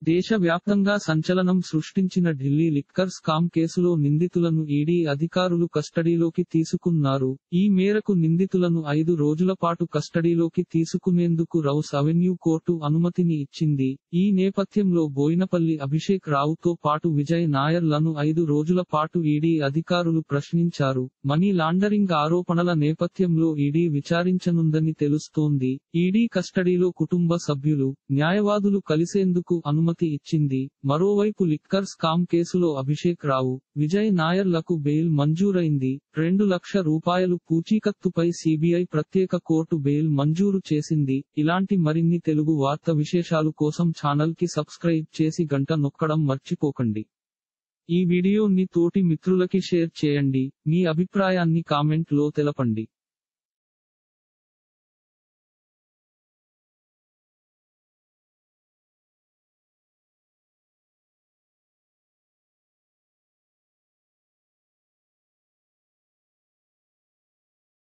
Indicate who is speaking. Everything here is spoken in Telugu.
Speaker 1: దేశవ్యాప్తంగా సంచలనం సృష్టించిన ఢిల్లీ లిక్కర్ స్కామ్ కేసులో నిందితులను ఈడీ అధికారులు కస్టడీలోకి తీసుకున్నారు ఈ మేరకు నిందితులను ఐదు రోజుల పాటు కస్టడీలోకి తీసుకునేందుకు రౌస్ అవెన్యూ కోర్టు అనుమతిని ఇచ్చింది ఈ నేపథ్యంలో బోయినపల్లి అభిషేక్ రావుతో పాటు విజయ్ నాయర్ లను ఐదు రోజుల పాటు ఈడీ అధికారులు ప్రశ్నించారు మనీ లాండరింగ్ ఆరోపణల నేపథ్యంలో ఈడీ విచారించనుందని తెలుస్తోంది ఈడీ కస్టడీలో కుటుంబ సభ్యులు న్యాయవాదులు కలిసేందుకు అనుమతి ఇచ్చింది మరోవైపు లిక్కర్ స్కామ్ కేసులో అభిషేక్ రావు విజయ్ నాయర్లకు బెయిల్ మంజూరైంది రెండు లక్ష రూపాయలు పూచీకత్తుపై సిబిఐ ప్రత్యేక కోర్టు బెయిల్ మంజూరు చేసింది ఇలాంటి మరిన్ని తెలుగు వార్త విశేషాలు కోసం ఛానల్ కి సబ్స్క్రైబ్ చేసి గంట నొక్కడం మర్చిపోకండి ఈ వీడియోని తోటి మిత్రులకి షేర్ చేయండి మీ అభిప్రాయాన్ని కామెంట్ లో తెలపండి